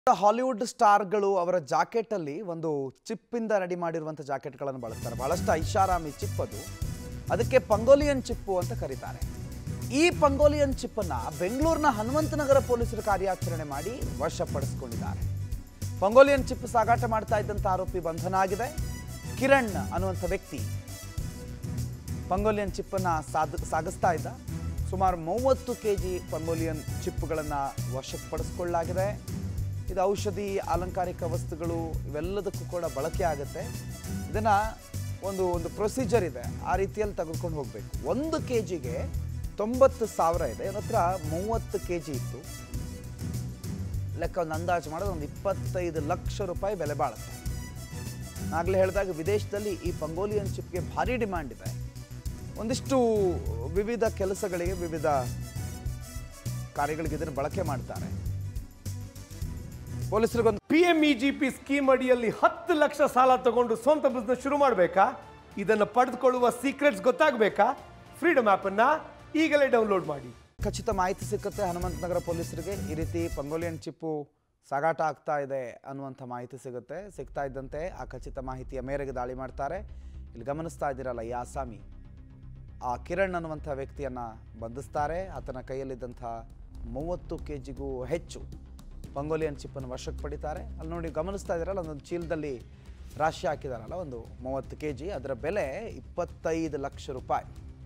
Hollywood ಸ್ಟಾರ್ಗಳು ಅವರ jacket ಅಲ್ಲಿ ಒಂದು ಚಿಪ್ಪಿಂದ ರೆಡಿ ಮಾಡಿರುವಂಥ ಜಾಕೆಟ್ಗಳನ್ನು ಬಳಸ್ತಾರೆ ಬಹಳಷ್ಟು ಐಷಾರಾಮಿ ಚಿಪ್ ಅದು ಅದಕ್ಕೆ ಪಂಗೋಲಿಯನ್ ಚಿಪ್ಪು ಅಂತ ಕರೀತಾರೆ ಈ ಪಂಗೋಲಿಯನ್ ಚಿಪ್ಪನ್ನ ಬೆಂಗಳೂರಿನ ಹನುಮಂತನಗರ ಪೊಲೀಸರು ಕಾರ್ಯಾಚರಣೆ ಮಾಡಿ ವಶಪಡಿಸಿಕೊಂಡಿದ್ದಾರೆ ಪಂಗೋಲಿಯನ್ ಚಿಪ್ ಸಾಗಾಟ ಮಾಡ್ತಾ ಇದ್ದಂಥ ಆರೋಪಿ ಬಂಧನ ಆಗಿದೆ ಕಿರಣ್ ಅನ್ನುವಂಥ ವ್ಯಕ್ತಿ ಪಂಗೋಲಿಯನ್ ಚಿಪ್ಪನ್ನು ಸಾಧ ಸಾಗಿಸ್ತಾ ಇದ್ದ ಸುಮಾರು ಮೂವತ್ತು ಕೆ ಜಿ ಪಂಗೋಲಿಯನ್ ಚಿಪ್ಗಳನ್ನು ವಶಪಡಿಸ್ಕೊಳ್ಳಲಾಗಿದೆ ಇದು ಔಷಧಿ ಅಲಂಕಾರಿಕ ವಸ್ತುಗಳು ಇವೆಲ್ಲದಕ್ಕೂ ಕೂಡ ಬಳಕೆ ಆಗುತ್ತೆ ಇದನ್ನು ಒಂದು ಒಂದು ಪ್ರೊಸೀಜರ್ ಇದೆ ಆ ರೀತಿಯಲ್ಲಿ ತೆಗೆದುಕೊಂಡು ಹೋಗಬೇಕು ಒಂದು ಕೆ ಜಿಗೆ ತೊಂಬತ್ತು ಸಾವಿರ ಇದೆ ಇವನ ಹತ್ರ ಮೂವತ್ತು ಕೆ ಜಿ ಇತ್ತು ಲೆಕ್ಕ ಒಂದು ಅಂದಾಜು ಮಾಡೋದು ಒಂದು ಇಪ್ಪತ್ತೈದು ಲಕ್ಷ ರೂಪಾಯಿ ಬೆಲೆ ಬಾಳುತ್ತೆ ಆಗಲೇ ಹೇಳಿದಾಗ ವಿದೇಶದಲ್ಲಿ ಈ ಪಂಗೋಲಿಯನ್ ಚಿಪ್ಗೆ ಭಾರಿ ಡಿಮ್ಯಾಂಡ್ ಇದೆ ಒಂದಿಷ್ಟು ವಿವಿಧ ಕೆಲಸಗಳಿಗೆ ವಿವಿಧ ಕಾರ್ಯಗಳಿಗೆ ಇದನ್ನು ಬಳಕೆ ಮಾಡ್ತಾರೆ ಪೊಲೀಸರಿಗೊಂದು ಪಿಎಂಇಜಿಪಿ ಸ್ಕೀಮ್ ಅಡಿಯಲ್ಲಿ ಹತ್ತು ಲಕ್ಷ ಸಾಲ ತಗೊಂಡು ಸ್ವಂತ ಬಿಸ್ನೆಸ್ ಶುರು ಮಾಡಬೇಕಾ ಇದನ್ನು ಪಡೆದುಕೊಳ್ಳುವ ಸೀಕ್ರೆಟ್ಸ್ ಗೊತ್ತಾಗಬೇಕಾ ಫ್ರೀಡಮ್ ಆ್ಯಪನ್ನು ಈಗಲೇ ಡೌನ್ಲೋಡ್ ಮಾಡಿ ಖಚಿತ ಮಾಹಿತಿ ಸಿಕ್ಕುತ್ತೆ ಹನುಮಂತನಗರ ಪೊಲೀಸರಿಗೆ ಈ ರೀತಿ ಪಂಗೋಲಿಯನ್ ಚಿಪ್ಪು ಸಾಗಾಟ ಆಗ್ತಾ ಇದೆ ಅನ್ನುವಂಥ ಮಾಹಿತಿ ಸಿಗುತ್ತೆ ಸಿಗ್ತಾ ಇದ್ದಂತೆ ಆ ಖಚಿತ ಮಾಹಿತಿಯ ಮೇರೆಗೆ ದಾಳಿ ಮಾಡ್ತಾರೆ ಇಲ್ಲಿ ಗಮನಿಸ್ತಾ ಇದ್ದೀರಲ್ಲ ಈ ಆಸಾಮಿ ಆ ಕಿರಣ್ ಅನ್ನುವಂಥ ವ್ಯಕ್ತಿಯನ್ನು ಬಂಧಿಸ್ತಾರೆ ಆತನ ಕೈಯಲ್ಲಿದ್ದಂಥ ಮೂವತ್ತು ಕೆ ಜಿಗೂ ಹೆಚ್ಚು ಪಂಗೋಲಿಯನ್ ಚಿಪ್ಪನ್ನು ವಶಕ್ಕೆ ಪಡಿತಾರೆ ಅಲ್ಲಿ ನೋಡಿ ಗಮನಿಸ್ತಾ ಇದ್ದೀರಲ್ಲ ಒಂದೊಂದು ಚೀಲದಲ್ಲಿ ರಾಶಿ ಹಾಕಿದಾರಲ್ಲ ಒಂದು ಮೂವತ್ತು ಕೆ ಜಿ ಅದರ ಬೆಲೆ ಇಪ್ಪತ್ತೈದು ಲಕ್ಷ ರೂಪಾಯಿ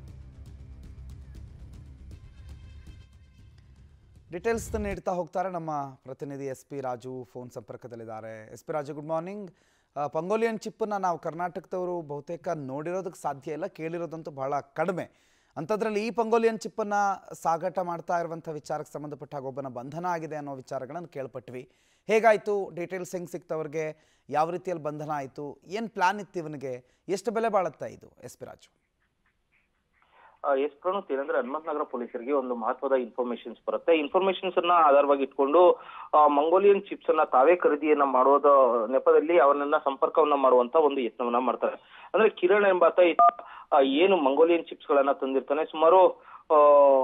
ಡೀಟೇಲ್ಸ್ ನೀಡ್ತಾ ಹೋಗ್ತಾರೆ ನಮ್ಮ ಪ್ರತಿನಿಧಿ ಎಸ್ ಪಿ ರಾಜು ಫೋನ್ ಸಂಪರ್ಕದಲ್ಲಿದ್ದಾರೆ S P Raju good morning pangolin ಚಿಪ್ಪನ್ನು ನಾವು ಕರ್ನಾಟಕದವರು ಬಹುತೇಕ ನೋಡಿರೋದಕ್ಕೆ ಸಾಧ್ಯ ಇಲ್ಲ ಕೇಳಿರೋದಂತೂ ಬಹಳ ಕಡಿಮೆ ಅಂಥದ್ರಲ್ಲಿ ಈ ಪಂಗೋಲಿಯನ್ ಚಿಪ್ಪನ್ನು ಸಾಗಾಟ ಮಾಡ್ತಾ ಇರುವಂಥ ವಿಚಾರಕ್ಕೆ ಸಂಬಂಧಪಟ್ಟಾಗ ಒಬ್ಬನ ಬಂಧನ ಆಗಿದೆ ಅನ್ನೋ ವಿಚಾರಗಳನ್ನು ಕೇಳ್ಪಟ್ವಿ ಹೇಗಾಯಿತು ಡೀಟೇಲ್ಸ್ ಹೆಂಗೆ ಸಿಕ್ತವ್ರಿಗೆ ಯಾವ ರೀತಿಯಲ್ಲಿ ಬಂಧನ ಆಯಿತು ಏನು ಪ್ಲಾನ್ ಇತ್ತು ಇವನಿಗೆ ಎಷ್ಟು ಬೆಲೆ ಬಾಳುತ್ತಾ ಇದು S P Raju S Pranuth ಏನಂದ್ರೆ ಹನುಮಂತನಗರ ಪೊಲೀಸರಿಗೆ ಒಂದು ಮಹತ್ವದ ಇನ್ಫಾರ್ಮೇಶನ್ಸ್ ಬರುತ್ತೆ ಇನ್ಫಾರ್ಮೇಶನ್ಸ್ ಅನ್ನ ಆಧಾರವಾಗಿ ಇಟ್ಕೊಂಡು ಆ, ಮಂಗೋಲಿಯನ್ ಚಿಪ್ಸ್ ಅನ್ನ ತಾವೇ ಖರೀದಿಯನ್ನ ಮಾಡೋದ ನೆಪದಲ್ಲಿ ಅವನನ್ನ ಸಂಪರ್ಕವನ್ನ ಮಾಡುವಂತ ಒಂದು ಯತ್ನವನ್ನ ಮಾಡ್ತಾರೆ ಅಂದ್ರೆ ಕಿರಣ್ ಎಂಬಾತ ಈತ, ಆ, ಏನು ಮಂಗೋಲಿಯನ್ ಚಿಪ್ಸ್ ಗಳನ್ನ ತಂದಿರ್ತಾನೆ ಸುಮಾರು ಆ,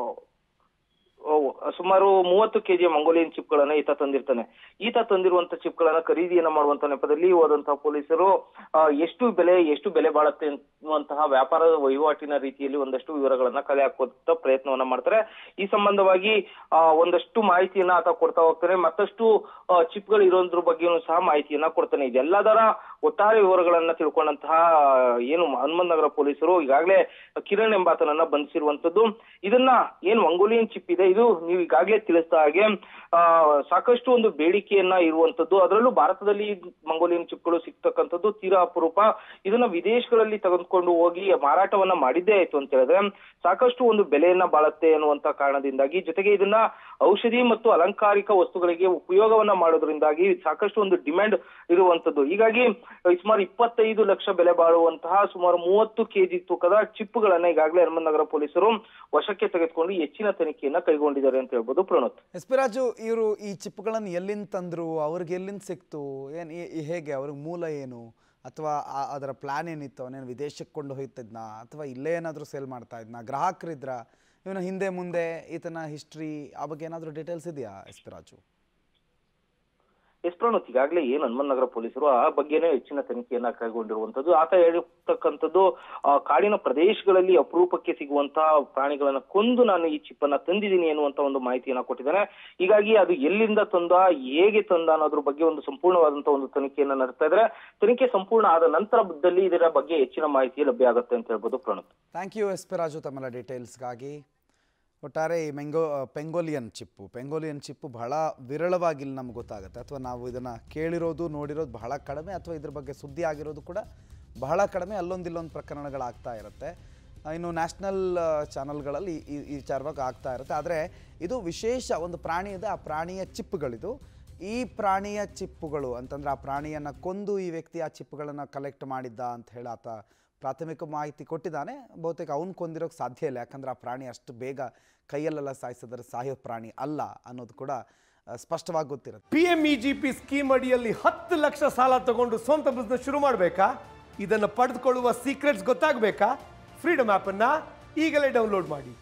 ಓ, ಸುಮಾರು ಮೂವತ್ತು ಕೆಜಿ ಮಂಗೋಲಿಯನ್ ಚಿಪ್ ಗಳನ್ನ ಈತ ತಂದಿರ್ತಾನೆ ಈತ ತಂದಿರುವಂತ ಚಿಪ್ ಗಳನ್ನ ಖರೀದಿಯನ್ನ ಮಾಡುವಂತ ನೆಪದಲ್ಲಿ ಹೋದಂತಹ ಪೊಲೀಸರು ಆ, ಎಷ್ಟು ಬೆಲೆ ಎಷ್ಟು ಬೆಲೆ ಬಾಳುತ್ತೆ ಅನ್ನುವಂತಹ ವ್ಯಾಪಾರದ ವಹಿವಾಟಿನ ರೀತಿಯಲ್ಲಿ ಒಂದಷ್ಟು ವಿವರಗಳನ್ನ ಕಲೆ ಹಾಕುವಂತ ಪ್ರಯತ್ನವನ್ನ ಮಾಡ್ತಾರೆ ಈ ಸಂಬಂಧವಾಗಿ ಆ, ಒಂದಷ್ಟು ಮಾಹಿತಿಯನ್ನ ಆತ ಕೊಡ್ತಾ ಹೋಗ್ತಾನೆ ಮತ್ತಷ್ಟು ಚಿಪ್ ಗಳು ಇರೋದ್ರ ಬಗ್ಗೆಯೂ ಸಹ ಮಾಹಿತಿಯನ್ನ ಕೊಡ್ತಾನೆ ಇದೆಲ್ಲದರ ಒಟ್ಟಾರೆ ವಿವರಗಳನ್ನ ತಿಳ್ಕೊಂಡಂತಹ ಏನು ಹನುಮಂತನಗರ ಪೊಲೀಸರು ಈಗಾಗಲೇ ಕಿರಣ್ ಎಂಬಾತನನ್ನ ಬಂಧಿಸಿರುವಂತದ್ದು ಇದನ್ನ ಏನು ಮಂಗೋಲಿಯನ್ ಚಿಪ್ ಇದೆ ಇದು ನೀವು ಈಗಾಗಲೇ ತಿಳಿಸಿದ ಹಾಗೆ ಆ, ಸಾಕಷ್ಟು ಒಂದು ಬೇಡಿಕೆಯನ್ನ ಇರುವಂತದ್ದು ಅದರಲ್ಲೂ ಭಾರತದಲ್ಲಿ ಮಂಗೋಲಿಯನ್ ಚಿಪ್ಗಳು ಸಿಗ್ತಕ್ಕಂಥದ್ದು ತೀರಾ ಅಪರೂಪ ಇದನ್ನ ವಿದೇಶಗಳಲ್ಲಿ ತೆಗೆದುಕೊಂಡು ಹೋಗಿ ಮಾರಾಟವನ್ನ ಮಾಡಿದ್ದೇ ಆಯ್ತು ಅಂತ ಹೇಳಿದ್ರೆ ಸಾಕಷ್ಟು ಒಂದು ಬೆಲೆಯನ್ನ ಬಾಳುತ್ತೆ ಅನ್ನುವಂತ ಕಾರಣದಿಂದಾಗಿ ಜೊತೆಗೆ ಇದನ್ನ ಔಷಧಿ ಮತ್ತು ಅಲಂಕಾರಿಕ ವಸ್ತುಗಳಿಗೆ ಉಪಯೋಗವನ್ನ ಮಾಡೋದ್ರಿಂದಾಗಿ ಸಾಕಷ್ಟು ಒಂದು ಡಿಮ್ಯಾಂಡ್ ಇರುವಂತದ್ದು ಹೀಗಾಗಿ ಸುಮಾರು ಇಪ್ಪತ್ತೈದು ಲಕ್ಷ ಬೆಲೆ ಬಾಳುವಂತಹ ಸುಮಾರು ಮೂವತ್ತು ಕೆಜಿ ತೂಕದ ಚಿಪ್ಗಳನ್ನ ಈಗಾಗಲೇ ಹನುಮಂತನಗರ ಪೊಲೀಸರು ವಶಕ್ಕೆ ತೆಗೆದುಕೊಂಡು ಹೆಚ್ಚಿನ ತನಿಖೆಯನ್ನ ಕೈಗೊಂಡಿದ್ದಾರೆ ಅಂತ ಹೇಳ್ಬೋದು ಪ್ರಣೋತ್ ಎಸ್ ಪಿ ರಾಜು ಇವರು ಈ ಚಿಪ್ಗಳನ್ನು ಎಲ್ಲಿಂದ ತಂದರು ಅವ್ರಿಗೆ ಎಲ್ಲಿಂದ ಸಿಕ್ತು ಏನು ಹೇಗೆ ಅವ್ರಿಗೆ ಮೂಲ ಏನು ಅಥವಾ ಆ- ಅದರ ಪ್ಲಾನ್ ಏನಿತ್ತು ಅವನೇನು ವಿದೇಶಕ್ಕೆ ಕೊಂಡು ಹೋಗ್ತಿದ್ನಾ ಅಥವಾ ಇಲ್ಲೇ ಏನಾದರೂ ಸೇಲ್ ಮಾಡ್ತಾ ಇದ್ನಾ ಗ್ರಾಹಕರಿದ್ರ ಇವನ ಹಿಂದೆ ಮುಂದೆ ಈತನ ಹಿಸ್ಟ್ರಿ ಆ ಬಗ್ಗೆ ಏನಾದರೂ ಡೀಟೇಲ್ಸ್ ಇದೆಯಾ S P Raju S Pranoth ಈಗಾಗಲೇ ಏನು ಹನುಮಂತನಗರ ಪೊಲೀಸರು ಆ ಬಗ್ಗೆನೇ ಹೆಚ್ಚಿನ ತನಿಖೆಯನ್ನ ಕೈಗೊಂಡಿರುವಂತದ್ದು ಆತ ಹೇಳಿರ್ತಕ್ಕಂಥದ್ದು ಆ ಕಾಡಿನ ಪ್ರದೇಶಗಳಲ್ಲಿ ಅಪರೂಪಕ್ಕೆ ಸಿಗುವಂತಹ ಪ್ರಾಣಿಗಳನ್ನ ಕೊಂದು ನಾನು ಈ ಚಿಪ್ ಅನ್ನ ತಂದಿದ್ದೀನಿ ಎನ್ನುವಂತ ಒಂದು ಮಾಹಿತಿಯನ್ನ ಕೊಟ್ಟಿದ್ದಾನೆ ಹೀಗಾಗಿ ಅದು ಎಲ್ಲಿಂದ ತಂದ ಹೇಗೆ ತಂದ ಅನ್ನೋದ್ರ ಬಗ್ಗೆ ಒಂದು ಸಂಪೂರ್ಣವಾದಂತಹ ಒಂದು ತನಿಖೆಯನ್ನ ನಡೆಸ್ತಾ ಇದ್ದಾರೆ ತನಿಖೆ ಸಂಪೂರ್ಣ ಆದ ನಂತರದಲ್ಲಿ ಇದರ ಬಗ್ಗೆ ಹೆಚ್ಚಿನ ಮಾಹಿತಿ ಲಭ್ಯ ಆಗುತ್ತೆ ಅಂತ ಹೇಳ್ಬೋದು Pranoth thank you S P Raju ತಮ್ಮೆಲ್ಲ ಡೀಟೇಲ್ಸ್ಗಾಗಿ ಒಟ್ಟಾರೆ ಈ ಮೆಂಗೋ ಪೆಂಗೋಲಿಯನ್ ಚಿಪ್ಪು ಪೆಂಗೋಲಿಯನ್ ಚಿಪ್ಪು ಬಹಳ ವಿರಳವಾಗಿ ಇಲ್ಲಿ ನಮ್ಗೆ ಗೊತ್ತಾಗುತ್ತೆ ಅಥವಾ ನಾವು ಇದನ್ನು ಕೇಳಿರೋದು ನೋಡಿರೋದು ಬಹಳ ಕಡಿಮೆ ಅಥವಾ ಇದ್ರ ಬಗ್ಗೆ ಸುದ್ದಿ ಆಗಿರೋದು ಕೂಡ ಬಹಳ ಕಡಿಮೆ ಅಲ್ಲೊಂದು ಇಲ್ಲೊಂದು ಪ್ರಕರಣಗಳಾಗ್ತಾ ಇರುತ್ತೆ ಆ, ಇನ್ನು ನ್ಯಾಷನಲ್ ಚಾನಲ್ಗಳಲ್ಲಿ ಈ ಈ ವಿಚಾರವಾಗಿ ಆಗ್ತಾ ಇರುತ್ತೆ ಆದರೆ ಇದು ವಿಶೇಷ ಒಂದು ಪ್ರಾಣಿ ಇದೆ ಆ ಪ್ರಾಣಿಯ ಚಿಪ್ಪುಗಳಿದು ಈ ಪ್ರಾಣಿಯ ಚಿಪ್ಪುಗಳು ಅಂತಂದ್ರೆ ಆ ಪ್ರಾಣಿಯನ್ನು ಕೊಂದು ಈ ವ್ಯಕ್ತಿ ಆ ಚಿಪ್ಪುಗಳನ್ನು ಕಲೆಕ್ಟ್ ಮಾಡಿದ್ದ ಅಂತ ಹೇಳಿ ಆತ ಪ್ರಾಥಮಿಕ ಮಾಹಿತಿ ಕೊಟ್ಟಿದ್ದಾನೆ ಬಹುತೇಕ ಅವನು ಕೊಂದಿರೋಕ್ಕೆ ಸಾಧ್ಯ ಇಲ್ಲ ಯಾಕಂದ್ರೆ ಆ ಪ್ರಾಣಿ ಅಷ್ಟು ಬೇಗ ಕೈಯಲ್ಲೆಲ್ಲ ಸಾಯಿಸಿದ್ರೆ ಸಾಯೋ ಪ್ರಾಣಿ ಅಲ್ಲ ಅನ್ನೋದು ಕೂಡ ಆ, ಸ್ಪಷ್ಟವಾಗಿ ಗೊತ್ತಿರುತ್ತೆ ಪಿಎಂಇಜಿಪಿ ಸ್ಕೀಮ್ ಅಡಿಯಲ್ಲಿ ಹತ್ತು ಲಕ್ಷ ಸಾಲ ತಗೊಂಡು ಸ್ವಂತ ಬಿಸ್ನೆಸ್ ಶುರು ಮಾಡಬೇಕಾ ಇದನ್ನು ಪಡೆದುಕೊಳ್ಳುವ ಸೀಕ್ರೆಟ್ಸ್ ಗೊತ್ತಾಗಬೇಕಾ ಫ್ರೀಡಮ್ ಆ್ಯಪನ್ನು ಈಗಲೇ ಡೌನ್ಲೋಡ್ ಮಾಡಿ